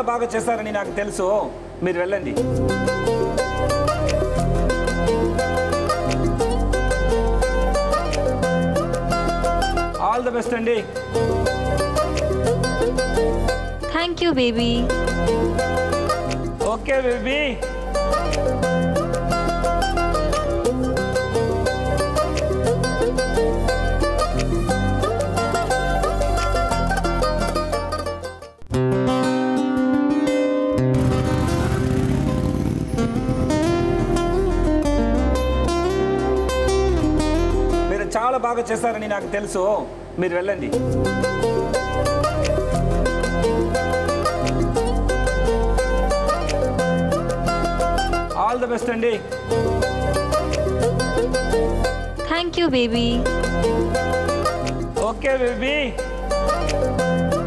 బాగా చేశారని నాకు తెలుసు మీరు వెళ్ళండి ఆల్ ద బెస్ట్ అండి thank you baby okay baby మీరు చాలా బాగా చేశారని నాకు తెలుసు మీరు వెళ్ళండి ఆల్ ద బెస్ట్ అండి thank you baby okay baby